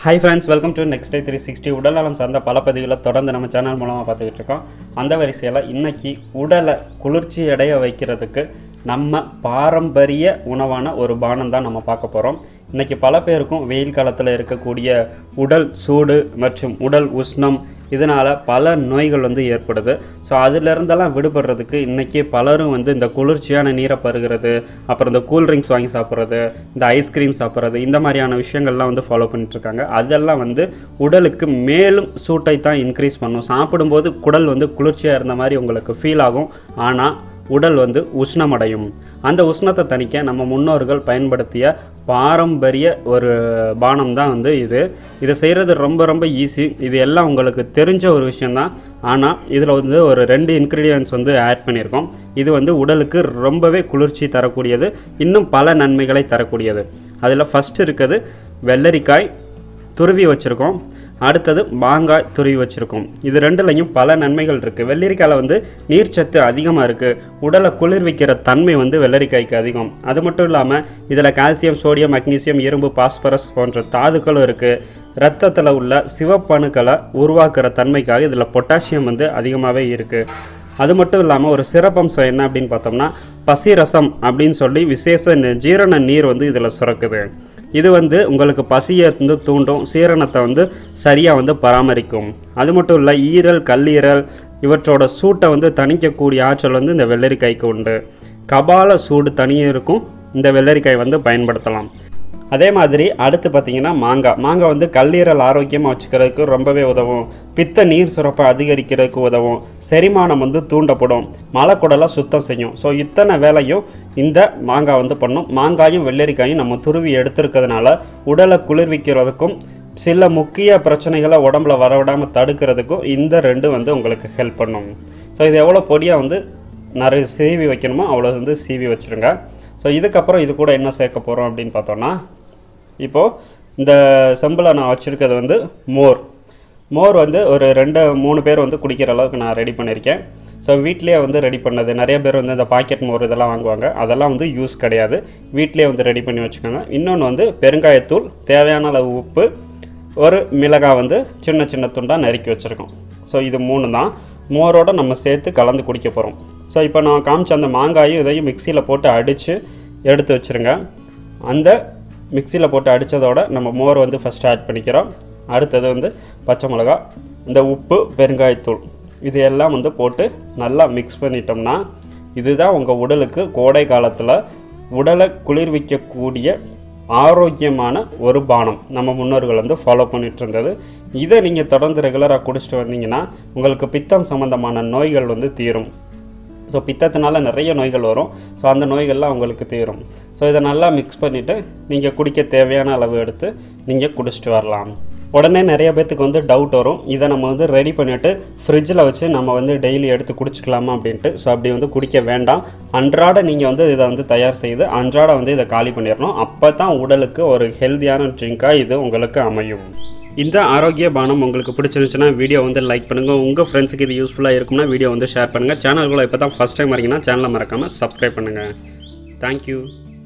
hi friends welcome to next day three sixty உடல்நலம் சார்ந்த பல பதிவுகளை தொடர்ந்து நம்ம சேனல் மூலமாக பார்த்துக்கிட்டு இருக்கோம் அந்த வரிசையில் இன்னைக்கு உடலை குளிர்ச்சி அடைய வைக்கிறதுக்கு நம்ம பாரம்பரிய உணவான ஒரு பானம் தான் நம்ம பார்க்க போகிறோம் இன்னைக்கு பல பேருக்கும் வெயில் காலத்தில் இருக்கக்கூடிய உடல் சூடு மற்றும் உடல் உஷ்ணம் இதனால் பல நோய்கள் வந்து ஏற்படுது ஸோ அதிலிருந்தெல்லாம் விடுபடுறதுக்கு இன்றைக்கி பலரும் வந்து இந்த குளிர்ச்சியான நீரை பருகிறது அப்புறம் இந்த கூல் ட்ரிங்க்ஸ் வாங்கி சாப்பிட்றது இந்த ஐஸ்கிரீம் சாப்பிட்றது இந்த மாதிரியான விஷயங்கள்லாம் வந்து ஃபாலோ பண்ணிட்டுருக்காங்க அதெல்லாம் வந்து உடலுக்கு மேலும் சூட்டை தான் இன்க்ரீஸ் பண்ணும் சாப்பிடும்போது குடல் வந்து குளிர்ச்சியாக இருந்த மாதிரி உங்களுக்கு ஃபீல் ஆகும் ஆனால் உடல் வந்து உஷ்ணமடையும் அந்த உஷ்ணத்தை தணிக்க நம்ம முன்னோர்கள் பயன்படுத்திய பாரம்பரிய ஒரு பானம் தான் வந்து இது இதை செய்கிறது ரொம்ப ரொம்ப ஈஸி இது எல்லாம் உங்களுக்கு தெரிஞ்ச ஒரு விஷயந்தான் ஆனால் இதில் வந்து ஒரு ரெண்டு இன்க்ரீடியன்ஸ் வந்து ஆட் பண்ணியிருக்கோம் இது வந்து உடலுக்கு ரொம்பவே குளிர்ச்சி தரக்கூடியது இன்னும் பல நன்மைகளை தரக்கூடியது அதில் ஃபஸ்ட் இருக்குது வெள்ளரிக்காய் துருவி வச்சுருக்கோம் அடுத்தது மாங்காய் துருவி வச்சுருக்கோம் இது ரெண்டுலையும் பல நன்மைகள் இருக்குது வெள்ளரிக்காயில் வந்து நீர்ச்சத்து அதிகமாக இருக்குது உடலை குளிர்விக்கிற தன்மை வந்து வெள்ளரிக்காய்க்கு அதிகம் அது மட்டும் இல்லாமல் இதில் கால்சியம் சோடியம் மக்னீசியம் இரும்பு பாஸ்பரஸ் போன்ற தாதுக்களும் இருக்குது ரத்தத்தில் உள்ள சிவப்பணுக்களை உருவாக்குற தன்மைக்காக இதில் பொட்டாசியம் வந்து அதிகமாகவே இருக்குது அது மட்டும் இல்லாமல் ஒரு சிறப்பம்சம் என்ன அப்படின்னு பார்த்தோம்னா பசிரசம் அப்படின்னு சொல்லி விசேஷ நி- ஜீரண நீர் வந்து இதில் சுரக்குது இது வந்து உங்களுக்கு பசியை வந்து தூண்டும் சீரணத்தை வந்து சரியாக வந்து பராமரிக்கும் அது மட்டும் இல்லை ஈரல் கல்லீரல் இவற்றோட சூட்டை வந்து தணிக்கக்கூடிய ஆற்றல் வந்து இந்த வெள்ளரிக்காய்க்கு உண்டு கபால சூடு தனியும் இருக்கும் இந்த வெள்ளரிக்காய் வந்து பயன்படுத்தலாம் அதே மாதிரி அடுத்து பார்த்தீங்கன்னா மாங்காய் மாங்காய் வந்து கல்லீரல் ஆரோக்கியமாக வச்சுக்கிறதுக்கு ரொம்பவே உதவும் பித்த நீர் சுரப்பை அதிகரிக்கிறதுக்கு உதவும் செரிமானம் வந்து தூண்டப்படும் மலக்குடலை சுத்தம் செய்யும் ஸோ இத்தனை வேலையும் இந்த மாங்காய் வந்து பண்ணும் மாங்காயும் வெள்ளரிக்காயும் நம்ம துருவி எடுத்துருக்கிறதுனால உடலை குளிர்விக்கிறதுக்கும் சில முக்கிய பிரச்சனைகளை உடம்புல வரவிடாமல் தடுக்கிறதுக்கும் இந்த ரெண்டு வந்து உங்களுக்கு ஹெல்ப் பண்ணும் ஸோ இது எவ்வளோ பொடியாக வந்து நிறைய சீவி வைக்கணுமோ அவ்வளோ வந்து சீவி வச்சுருங்க ஸோ இதுக்கப்புறம் இது கூட என்ன சேர்க்க போகிறோம் அப்படின்னு பார்த்தோன்னா இப்போது இந்த செம்பில் நான் வச்சுருக்கிறது வந்து மோர் மோர் வந்து ஒரு ரெண்டு மூணு பேர் வந்து குடிக்கிற அளவுக்கு நான் ரெடி பண்ணியிருக்கேன் ஸோ வீட்லேயே வந்து ரெடி பண்ணது நிறைய பேர் வந்து இந்த பாக்கெட் மோர் இதெல்லாம் வாங்குவாங்க அதெல்லாம் வந்து யூஸ் கிடையாது வீட்லேயே வந்து ரெடி பண்ணி வச்சுக்கோங்க இன்னொன்று வந்து பெருங்காயத்தூள் தேவையான அளவு உப்பு ஒரு மிளகாய் வந்து சின்ன சின்ன துண்டாக நறுக்கி வச்சுருக்கோம் ஸோ இது மூணு தான் மோரோட நம்ம சேர்த்து கலந்து குடிக்க போகிறோம் ஸோ இப்போ நான் காமிச்ச அந்த மாங்காயும் இதையும் மிக்சியில் போட்டு அடித்து எடுத்து வச்சுருங்க அந்த மிக்சியில் போட்டு அடித்ததோட நம்ம மோர் வந்து ஃபஸ்ட்டு ஆட் பண்ணிக்கிறோம் அடுத்தது வந்து பச்சை மிளகா இந்த உப்பு பெருங்காயத்தூள் இது எல்லாம் வந்து போட்டு நல்லா மிக்ஸ் பண்ணிட்டோம்னா இதுதான் உங்கள் உடலுக்கு கோடை காலத்தில் உடலை குளிர்விக்கக்கூடிய ஆரோக்கியமான ஒரு பானம் நம்ம முன்னோர்கள் வந்து ஃபாலோ பண்ணிட்டு இருந்தது இதை நீங்கள் தொடர்ந்து ரெகுலராக குடிச்சிட்டு வந்தீங்கன்னா உங்களுக்கு பித்தம் சம்மந்தமான நோய்கள் வந்து தீரும் ஸோ பித்தத்தினால நிறைய நோய்கள் வரும் ஸோ அந்த நோய்கள்லாம் உங்களுக்கு தீரும் ஸோ இதை நல்லா மிக்ஸ் பண்ணிவிட்டு நீங்கள் குடிக்க தேவையான அளவு எடுத்து நீங்கள் குடிச்சிட்டு வரலாம் உடனே நிறைய பேர்த்துக்கு வந்து டவுட் வரும் இதை நம்ம வந்து ரெடி பண்ணிவிட்டு ஃப்ரிட்ஜில் வச்சு நம்ம வந்து டெய்லி எடுத்து குடிச்சிக்கலாமா அப்படின்ட்டு ஸோ அப்படி வந்து குடிக்க வேண்டாம் அன்றாட நீங்கள் வந்து இதை வந்து தயார் செய்து அன்றாட வந்து இதை காலி பண்ணிடணும் அப்போ தான் உடலுக்கு ஒரு ஹெல்த்தியான ட்ரிங்காக இது உங்களுக்கு அமையும் இந்த ஆரோக்கிய பானம் உங்களுக்கு பிடிச்சிருந்துச்சுன்னா வீடியோ வந்து லைக் பண்ணுங்கள் உங்கள் ஃப்ரெண்ட்ஸுக்கு இது யூஸ்ஃபுல்லாக இருக்கும்னா வீடியோ வந்து ஷேர் பண்ணுங்கள் சேனல்குள்ளே இப்போ தான் ஃபஸ்ட் டைம் வரீங்கன்னா சேனலை மறக்காமல் சப்ஸ்கிரைப் பண்ணுங்கள் தேங்க்யூ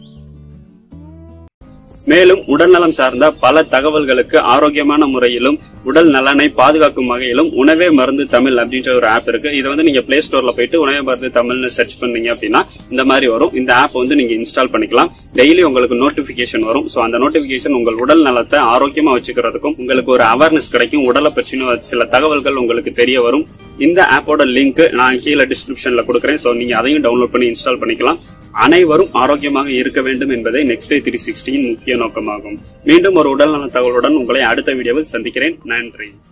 மேலும் உடல்நலம் சார்ந்த பல தகவல்களுக்கு ஆரோக்கியமான முறையிலும் உடல் நலனை பாதுகாக்கும் வகையிலும் உணவே மருந்து தமிழ் அப்படின்ற ஒரு ஆப் இருக்கு இதை வந்து நீங்க பிளே ஸ்டோர்ல போயிட்டு உணவே மருந்து தமிழ்னு சர்ச் பண்ணீங்க அப்படின்னா இந்த மாதிரி வரும் இந்த ஆப் வந்து நீங்க இன்ஸ்டால் பண்ணிக்கலாம் டெய்லி உங்களுக்கு நோட்டிபிகேஷன் வரும் ஸோ அந்த நோட்டிபிகேஷன் உங்கள் உடல் நலத்தை ஆரோக்கியமா வச்சுக்கிறதுக்கும் உங்களுக்கு ஒரு அவேர்னஸ் கிடைக்கும் உடலை பற்றின சில தகவல்கள் உங்களுக்கு தெரிய வரும் இந்த ஆப்போட லிங்க் நான் கீழே டிஸ்கிரிப்ஷன்ல கொடுக்குறேன் ஸோ நீங்க அதையும் டவுன்லோட் பண்ணி இன்ஸ்டால் பண்ணிக்கலாம் அனைவரும் ஆரோக்கியமாக இருக்க வேண்டும் என்பதே நெக்ஸ்ட் டே த்ரீ சிக்ஸ்டியின் முக்கிய நோக்கமாகும் மீண்டும் ஒரு உடல்நல தகவலுடன் உங்களை அடுத்த வீடியோவில் சந்திக்கிறேன் நன்றி